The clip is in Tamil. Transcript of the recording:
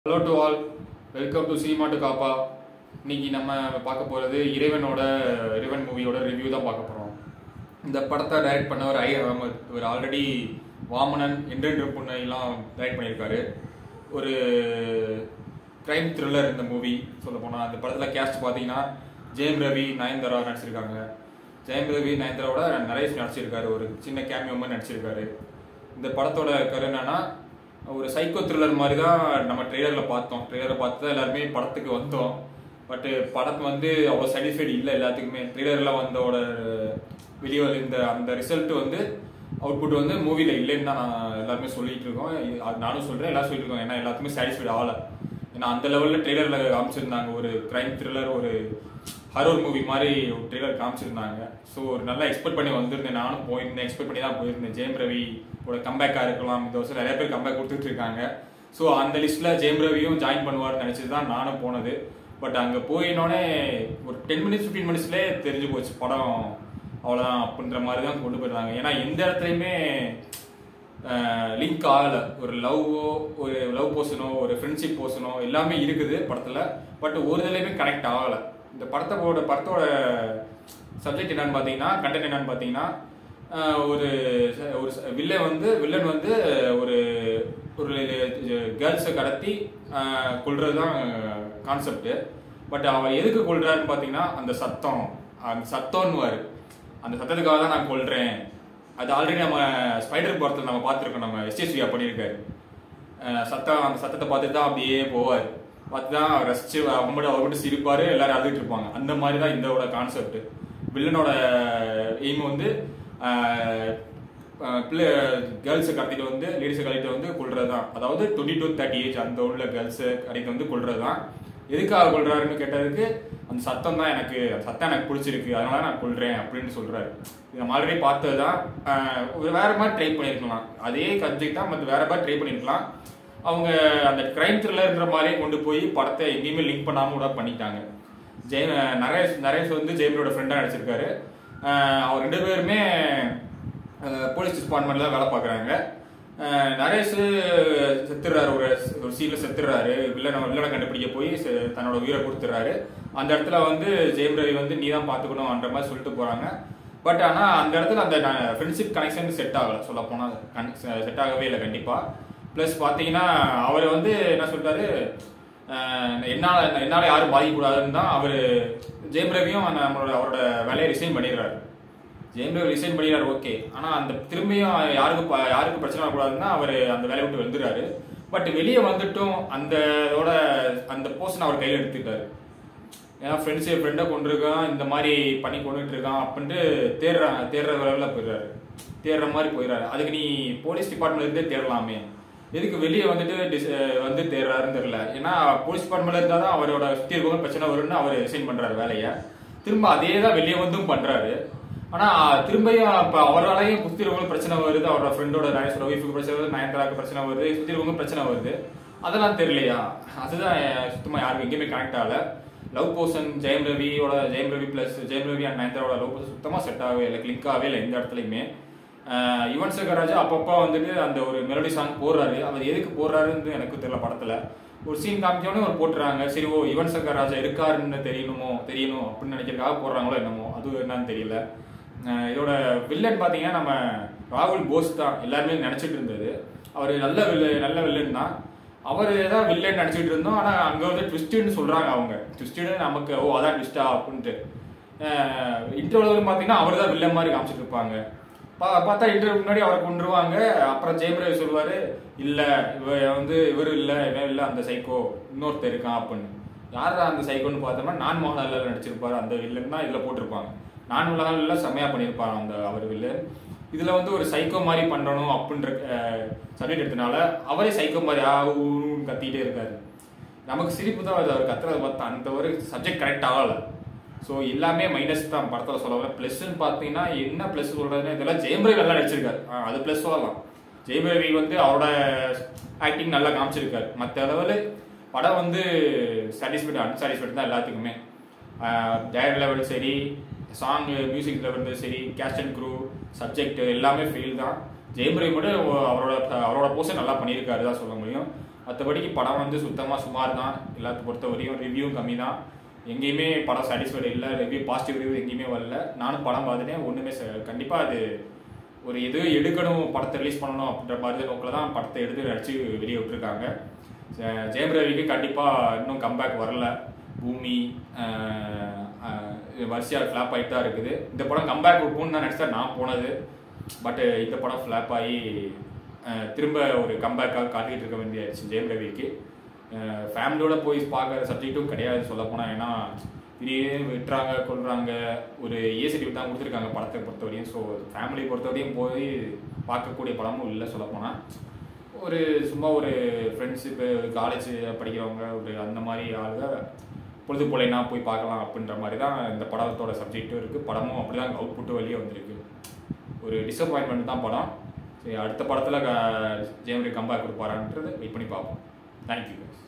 hello to all welcome to cinema to காப்பா இன்னைக்கு நம்ம பார்க்க போகிறது இறைவனோட இறைவன் மூவியோட ரிவ்யூ தான் பார்க்க போகிறோம் இந்த படத்தை டைரக்ட் பண்ணவர் ஐ அகமது இவர் ஆல்ரெடி வாமனன் என்றென்று புண்ணையெல்லாம் டைரக்ட் பண்ணியிருக்காரு ஒரு கிரைம் த்ரில்லர் இந்த மூவி சொல்ல போனால் அந்த படத்தில் கேஸ்ட் பார்த்தீங்கன்னா ஜெயம் ரவி நயன்தாரா நடிச்சிருக்காங்க ஜெயம் ரவி நயன்தாராவோட நரேஷ் நடிச்சிருக்காரு ஒரு சின்ன கேமியோ மாதிரி நடிச்சிருக்காரு இந்த படத்தோட கரு என்னன்னா ஒரு சைக்கோ த்ரில்லர் மாதிரி தான் நம்ம ட்ரெய்லரில் பார்த்தோம் ட்ரெய்லரை பார்த்து தான் எல்லாருமே படத்துக்கு வந்தோம் பட் படம் வந்து அவ்வளோ சாட்டிஸ்ஃபைடு இல்லை எல்லாத்துக்குமே ட்ரெய்லரில் வந்தோட வெளியே இந்த அந்த ரிசல்ட் வந்து அவுட்புட் வந்து மூவியில் இல்லைன்னு தான் நான் எல்லாருமே சொல்லிட்டு இருக்கோம் இது- அது நானும் சொல்கிறேன் எல்லாரும் சொல்லிட்டு இருக்கோம் ஏன்னா எல்லாத்துக்குமே சாட்டிஸ்ஃபைடு ஆகலை ஏன்னா அந்த லெவலில் ட்ரெய்லரில் காமிச்சிருந்தாங்க ஒரு கிரைம் த்ரில்லர் ஒரு ஹரோர் மூவி மாதிரி ஒரு ட்ரெய்லர் காமிச்சிருந்தாங்க ஸோ ஒரு நல்லா எக்ஸ்பெக்ட் பண்ணி வந்திருந்தேன் நானும் போயிருந்தேன் எக்ஸ்பெக்ட் பண்ணி தான் போயிருந்தேன் ஜெயம் ரவி ஒரு கம்பேக்காக இருக்கலாம் இந்த வருஷம் நிறைய பேர் கம்பேக் கொடுத்துட்டு இருக்காங்க ஸோ அந்த லிஸ்ட்டில் ஜெயம் ரவியும் ஜாயின் பண்ணுவார்னு நினச்சி தான் நானும் போனது பட் அங்கே போயினோடனே ஒரு டென் மினிட்ஸ் ஃபிஃப்டீன் மினிட்ஸ்லேயே தெரிஞ்சு போச்சு படம் அவ்வளோதான் அப்படின்ற மாதிரி தான் கொண்டு போயிருந்தாங்க ஏன்னா எந்த இடத்துலையுமே லிங்க் ஆகலை ஒரு லவ்வோ ஒரு லவ் போர்ஷனோ ஒரு ஃப்ரெண்ட்ஷிப் போர்ஷனோ எல்லாமே இருக்குது படத்தில் பட் ஒரு இதுலையுமே கனெக்ட் ஆகலை இந்த படத்தோட படத்தோட சப்ஜெக்ட் என்னன்னு பார்த்தீங்கன்னா கண்டென்ட் என்னன்னு பார்த்தீங்கன்னா ஆஹ் ஒரு ச- ஒரு வில்லன் வந்து வில்லன் வந்து ஒரு ஒரு கேர்ள்ஸை கடத்தி ஆஹ் கொல்றது தான் கான்செப்ட் பட் அவன் எதுக்கு கொல்றாருன்னு பார்த்தீங்கன்னா அந்த சத்தம் அந்த சத்தம்னுவாரு அந்த சத்தத்துக்காக தான் நான் கொல்றேன் அது ஆல்ரெடி நம்ம ஸ்பைடர் படத்தில் நம்ம பார்த்துருக்கோம் நம்ம எஸ்எஸ்வியா பண்ணியிருக்காரு அஹ் சத்தம் அந்த சத்தத்தை பார்த்துட்டு தான் அப்படியே போவார் பார்த்து தான் ரசிச்சு அவங்க மட்டும் அவர் மட்டும் சிரிப்பாரு எல்லாரும் அழுதுட்டு இருப்பாங்க அந்த மாதிரி தான் இதோட கான்செப்ட் வில்லனோட எய்ம் வந்து அஹ், அஹ், பிள்ளை கேர்ள்ஸை கடத்திட்டு வந்து லேடிஸை கடத்திட்டு வந்து கொள்றது தான் அதாவது டுவெண்ட்டி டு தேர்ட்டி ஏஜ் அந்த உள்ள கேர்ள்ஸை கடத்திட்டு வந்து கொள்றது தான் எதுக்காக கொள்றாருன்னு கேட்டதுக்கு அந்த சத்தம் தான் எனக்கு அந்த சத்தம் எனக்கு பிடிச்சிருக்கு அதனால நான் கொள்றேன் அப்படின்னு சொல்றாரு இது நம்ம ஆல்ரெடி பார்த்தது தான் வேற மாதிரி ட்ரை பண்ணியிருக்கலாம் அதே சப்ஜெக்ட் தான் மற்ற வேற மாதிரி ட்ரை பண்ணியிருக்கலாம் அவங்க அந்த கிரைம் த்ரில்லர்ன்ற மாதிரியே கொண்டு போய் படத்தை எங்கேயுமே லிங்க் பண்ணாம கூட பண்ணிட்டாங்க ஜெயம் நரேஷ் நரேஷ் வந்து ஜெயமரோட ஃப்ரெண்டாக நடிச்சிருக்காரு அஹ் அவர் ரெண்டு பேருமே போலீஸ் டிபார்ட்மெண்ட்ல வேலை பார்க்குறாங்க நரேஷ் செத்துறாரு ஒரு ஒரு சீன்ல செத்துறாரு வில்லனை வில்லனை கண்டுபிடிக்க போய் செ- தன்னோட உயிரை கொடுத்துறாரு அந்த இடத்துல வந்து ஜெயம் ரவி வந்து நீ தான் பார்த்துக்கணும்ன்ற மாதிரி சொல்லிட்டு போறாங்க பட் ஆனா அந்த இடத்துல அந்த ஃப்ரெண்ட்ஷிப் கனெக்ஷன் செட் ஆகல சொல்ல போனா செட் ஆகவே இல்லை கண்டிப்பா ப்ளஸ் பார்த்தீங்கன்னா அவர் வந்து என்ன சொல்லிட்டாரு அஹ் என்னால என்னால யாரும் பாதிக்கக்கூடாதுன்னு தான் அவர் ஜெயம் ரவியும் நம்மளோட அவரோட வேலையை ரிசைன் பண்ணிடுறாரு ஜெயம் ரவி ரிசைன் பண்ணிடுறாரு ஓகே ஆனா அந்த திரும்பியும் யாருக்கு ப- யாருக்கு பிரச்சனை வரக்கூடாதுன்னா அவர் அந்த வேலையை விட்டு வந்துடுறாரு பட் வெளியே வந்துட்டும் அந்த இதோட அந்த போர்ஷன் அவர் கையில் எடுத்துக்கிட்டாரு ஏன்னா ஃப்ரெண்ட்ஸு ஃப்ரெண்டை கொண்டிருக்கான் இந்த மாதிரி பண்ணி கொண்டுட்டு இருக்கான் அப்படின்ட்டு தேடுற தேடுற லெவலில் போயிடுறாரு தேடுற மாதிரி போயிடுறாரு அதுக்கு நீ போலீஸ் டிபார்ட்மெண்ட்ல இருந்தே தேடலாமே எதுக்கு வெளியே வந்துட்டு dis- வந்து தேடுறாருன்னு தெரியல ஏன்னா போலீஸ் டிபார்ட்மெண்ட்ல இருந்தால் தான் அவரோட சுற்றி இருக்கவங்க பிரச்சனை வரும்னு அவர் ரிசைன் பண்றாரு வேலையை திரும்ப அதே தான் வெளியே வந்தும் பண்றாரு ஆனா திரும்பியும் இப்ப அவராலையும் சுத்தி இருக்கவங்களுக்கு பிரச்சனை வருது அவரோட ஃப்ரெண்டோட நயன்ஸோட ஒய்ஃபுக்கு பிரச்சனை வருது நயன்தாராக்கு பிரச்சனை வருது சுத்தி இருக்கவங்க பிரச்சனை வருது அதெல்லாம் தெரியலையா அதுதான் சுத்தமா யாருக்கும் எங்கேயுமே கனெக்ட் ஆகல லவ் போர்ஷன் ஜெயம் ரவியோட ஜெயம் ரவி பிளஸ் ஜெயம் ரவி அண்ட் நயன்தாரோட லவ் போர்ஷன் சுத்தமா செட் ஆகவே இல்லை கிளிக் ஆகவே இல்லை எந்த இடத்துலையுமே ஆஹ் யுவன் சங்கர் ராஜா அப்பப்போ வந்துட்டு அந்த ஒரு மெலடி சாங் போடுறாரு அவர் எதுக்கு போடுறாருன்னு எனக்கு தெரியல படத்துல ஒரு சீன் காமிச்சோடனே ஒரு போட்டுறாங்க சரி ஓ யுவன் சங்கர் ராஜா இருக்காருன்னு தெரியணுமோ தெரியணும் அப்படின்னு நினைக்கிறதுக்காக போடுறாங்களோ என்னமோ அது என்னன்னு தெரியல ஆஹ் இதோட வில்லன் பாத்தீங்கன்னா நம்ம ராகுல் போஸ் தான் எல்லாருமே நினைச்சிட்டு இருந்தது அவர் நல்ல வில்ல நல்ல வில்லன் தான் அவர் தான் வில்லன் நினைச்சிட்டு இருந்தோம் ஆனா அங்க வந்து ட்விஸ்ட்னு சொல்றாங்க அவங்க ட்விஸ்ட்னு நமக்கு ஓ அதான் ட்விஸ்டா அப்படின்ட்டு இன்டர்வல் பாத்தீங்கன்னா அவர் தான் வில்லன் மாதிரி காமிச்சிட்டு இருப்பாங்க பா- பார்த்தா இன்டர்வியூ முன்னாடி அவரை கொண்டுருவாங்க அப்புறம் ஜெயம் ரவி சொல்லுவாரு இல்ல இவ வந்து இவர் இல்ல இவன் இல்ல அந்த சைக்கோ இன்னொருத்தர் இருக்கான் அப்படின்னு யாரா அந்த சைக்கோன்னு பார்த்தோம்னா நான் மோகன்லால் நடிச்சிருப்பாரு அந்த வில்லன் தான் இதுல போட்டிருப்பாங்க நான் மோகன்லால்ல செம்மையா பண்ணியிருப்பாரு அந்த அவர் வில்லன் இதுல வந்து ஒரு சைக்கோ மாதிரி பண்ணணும் அப்படின்ற சப்ஜெக்ட் எடுத்தனால அவரே சைக்கோ மாதிரி ஆ ஊன்னு கத்திட்டே இருக்காரு நமக்கு சிரிப்பு தான் வருது அவர் கத்துறத பார்த்தா அந்த ஒரு சப்ஜெக்ட் கரெக்ட் ஆகல ஸோ எல்லாமே மைனஸ் தான் படத்தில் சொல்லலாம் ப்ளஸ்ன்னு பார்த்தீங்கன்னா என்ன ப்ளஸ் சொல்றதுன்னு இதெல்லாம் ஜெயம் ரவி நல்லா நடிச்சிருக்காரு ஆ, அது ப்ளஸ் சொல்லலாம் ஜெயம் ரவி வந்து அவரோட ஆக்டிங் நல்லா காமிச்சிருக்காரு மற்ற அளவில் படம் வந்து சாட்டிஸ்ஃபைட் அன்சாட்டிஸ்ஃபைட் தான் எல்லாத்துக்குமே டயர் லெவல் சரி சாங் மியூசிக் லெவல் சரி கேஸ்ட் அண்ட் க்ரூ சப்ஜெக்ட் எல்லாமே ஃபெயில் தான் ஜெயம் ரவி மட்டும் அவரோட அவரோட போர்ஷன் நல்லா பண்ணியிருக்காரு தான் சொல்ல முடியும் மற்றபடிக்கு படம் வந்து சுத்தமாக சுமார் தான் எல்லாத்த பொறுத்த வரையும் ரிவ்யூ கம்மி தான் எங்கேயுமே படம் சாட்டிஸ்ஃபைடு இல்லை ரிவ்யூ பாசிட்டிவ் ரிவ்யூ எங்கேயுமே வரல நானும் படம் பார்த்துட்டேன் ஒன்றுமே கண்டிப்பாக அது ஒரு எது எடுக்கணும் படத்தை ரிலீஸ் பண்ணணும் அப்படின்ற மாதிரி நோக்கில் தான் படத்தை எடுத்து நடிச்சு வெளியே விட்டுருக்காங்க ஜெ- ஜெயம் ரவிக்கு கண்டிப்பாக இன்னும் கம்பேக் வரல பூமி ஆஹ், ஆஹ், இது வரிசையாக ஃப்ளாப் ஆகிட்டு தான் இருக்குது இந்த படம் கம்பேக் போகணுன்னு தான் நினச்சா நான் போனது பட் இந்த படம் ஃப்ளாப் ஆகி ஆஹ், திரும்ப ஒரு கம்பேக்காக காட்டிகிட்டு இருக்க வேண்டியாச்சு ஜெயம் ரவிக்கு ஃபேமிலியோட போய் பார்க்குற சப்ஜெக்ட்டும் கிடையாது சொல்ல போனால் ஏன்னா திடீர்னு விட்டுறாங்க கொள்றாங்க ஒரு ஏசிடி தான் கொடுத்துருக்காங்க படத்தை பொறுத்தவரையும் ஸோ ஃபேமிலி பொறுத்தவரையும் போய் பார்க்கக்கூடிய படமும் இல்லை சொல்ல போனால் ஒரு சும்மா ஒரு ஃப்ரெண்ட்ஷிப்பு காலேஜ் படிக்கிறவங்க ஒரு அந்த மாதிரி ஆளுங்க பொழுது போலைனா போய் பார்க்கலாம் அப்படின்ற மாதிரி தான் இந்த படத்தோட சப்ஜெக்ட்டும் இருக்குது படமும் அப்படி தான் அவுட்புட்டும் வெளியே வந்திருக்கு ஒரு டிசப்பாயின்மெண்ட் தான் படம் சரி அடுத்த படத்தில் ஜெயமரி கம்பேக் கொடுப்பாரான்றது வெயிட் பண்ணி பார்ப்போம் தேங்க்யூ